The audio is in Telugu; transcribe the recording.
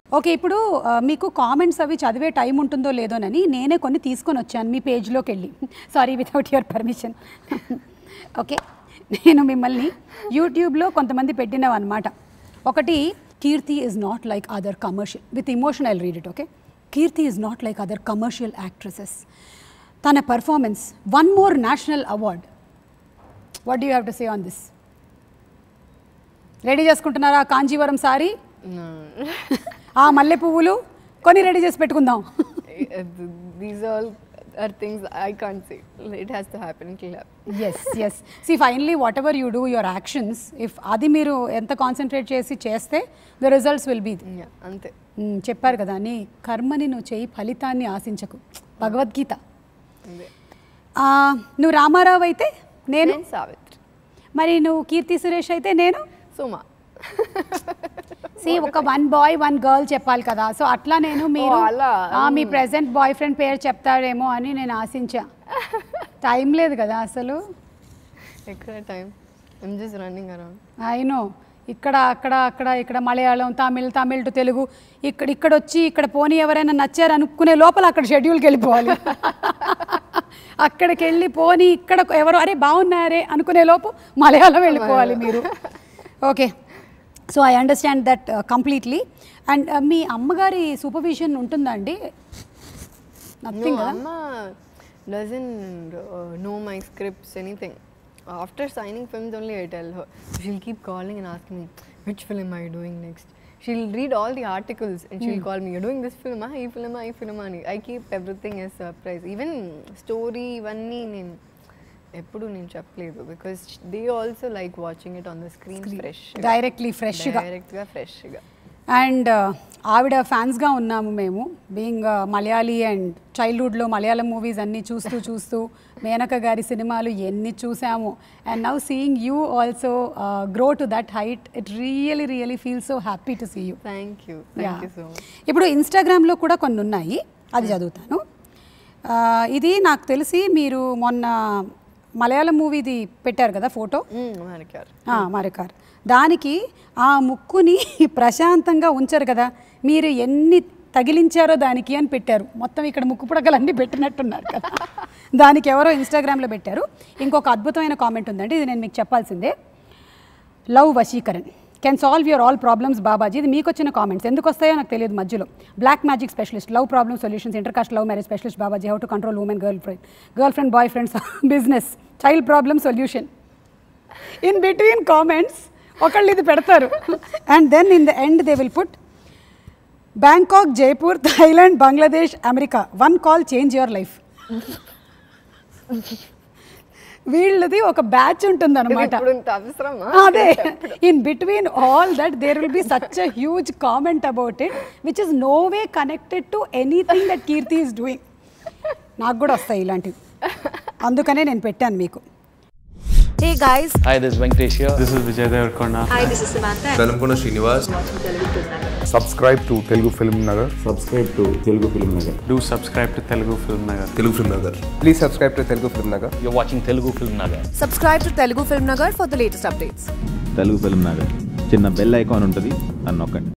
ఓకే ఇప్పుడు ఆ, మీకు కామెంట్స్ అవి చదివే టైం ఉంటుందో లేదోనని నేనే కొన్ని తీసుకొని వచ్చాను మీ పేజ్లోకి వెళ్ళి sorry without your permission okay నేను మిమ్మల్ని యూట్యూబ్లో కొంతమంది పెట్టినవి అనమాట ఒకటి Keerthy is not like other commercial with emotion I read it okay Keerthy is not like other commercial actresses తన performance one more national award what do have to say on this ready చేసుకుంటున్నారా కాంజీవరం సారీ No. ఆ మల్లె పువ్వులు కొని రెడీ చేసి పెట్టుకుందాం These all are things I can't say. It has to happen. It will happen. S S C finally whatever you do your actions if అది మీరు ఎంత కాన్సన్ట్రేట్ చేసి చేస్తే the results will be Yeah, అంతే చెప్పారు కదా నీ కర్మని నువ్వు చేయి ఫలితాన్ని ఆశించకు భగవద్గీత అదే ఆ, నువ్వు రామారావు అయితే నేను నేను సావిత్రి మరి నువ్వు కీర్తి సురేష్ అయితే నేను సుమా సి ఒక వన్ బాయ్ వన్ గర్ల్ చెప్పాలి కదా సో అట్లా నేను మీరు ఓ, అలా. ఆ, మీ ప్రెసెంట్ బాయ్ ఫ్రెండ్ పేరు చెప్తాడేమో అని నేను ఆశించా టైం లేదు కదా అసలు ఎక్కడ time I'm just running around అయినో ఇక్కడ అక్కడ అక్కడ ఇక్కడ మలయాళం తమిళ్ తమిళ్ టు తెలుగు ఇక్కడ ఇక్కడ వచ్చి ఇక్కడ పోనీ ఎవరైనా నచ్చారు అనుకునే లోపల అక్కడ షెడ్యూల్కి వెళ్ళిపోవాలి అక్కడికి వెళ్ళి పోనీ ఇక్కడ ఎవరు అరే బాగున్నారే అనుకునే లోపు మలయాళం వెళ్ళిపోవాలి మీరు okay so I understand that completely and మీ అమ్మగారి సూపర్విజన్ ఉంటుందా అండి నథింగ్ కదా అమ్మ doesn't uh, know my scripts anything after signing films only i tell her she'll keep calling and asking me which film are you doing next she'll read all the articles and she'll call me you're doing this film ah ee film ah ee film ani i keep everything as surprise even story ఇవన్నీ నేను ఎప్పుడు నేను చెప్పలేదు because they also like watching it on the screen fresh directly ఫ్రెష్గా డైరెక్ట్గా ఫ్రెష్గా అండ్ ఆవిడ ఫ్యాన్స్గా ఉన్నాము మేము బీయింగ్ మలయాళీ అండ్ చైల్డ్హుడ్లో మలయాళం మూవీస్ అన్నీ చూస్తూ చూస్తూ మేనక గారి సినిమాలు ఎన్ని చూసాము and now seeing you also grow to that height it really really feel so happy to see you thank you thank you so much ఇప్పుడు ఇన్స్టాగ్రామ్లో కూడా కొన్ని ఉన్నాయి అది చదువుతాను ఆ, ఇది నాకు తెలిసి మీరు మొన్న మలయాళం మూవీది పెట్టారు కదా ఫోటో మనకారు ఆ, మరకార్ దానికి ఆ ముక్కుని ప్రశాంతంగా ఉంచరు కదా మీరు ఎన్ని తగిలించారో దానికి అని పెట్టారు మొత్తం ఇక్కడ ముక్కు పుడకలు అన్నీ పెట్టినట్టున్నారు కదా దానికి ఎవరో ఇన్స్టాగ్రామ్లో పెట్టారు ఇంకొక అద్భుతమైన కామెంట్ ఉందండి ఇది నేను మీకు చెప్పాల్సిందే love vashikaran can solve your all problems Babaji ఇది మీకు వచ్చిన కామెంట్స్ ఎందుకు వస్తాయో నాకు తెలియదు మధ్యలో black magic specialist love problem solutions intercaste love marriage specialist Babaji how to control women girlfriend girlfriend boyfriends business child problem solution in between comments ఒకళ్ళు ఇది పెడతారు and then in the end they will put Bangkok Jaipur Thailand Bangladesh America one call change your life వీళ్ళది ఒక బ్యాచ్ ఉంటుంది అనమాట ఇప్పుడు ఇంత అవసరమా అదే in between all that there will be such a huge comment about it which is no way connected to anything that Keerthy is doing నాకు కూడా వస్తాయి ఇలాంటివి అందుకనే నేను పెట్టాను మీకు Hey guys, Hi, this is Venkatesh here. This is Vijay Devarkonda. hi, this is Samantha. Velankonda Srinivas subscribe to Telugu Film Nagar. Subscribe to Telugu film Nagar Do subscribe to Telugu Film Nagar. Telugu film Nagar Please subscribe to Telugu Film Nagar. You're watching Telugu Film Nagar. Subscribe to Telugu Film Nagar for the latest updates. Telugu film Nagar చిన్న బెల్ ఐకాన్ ఉంటుంది అని నొక్కండి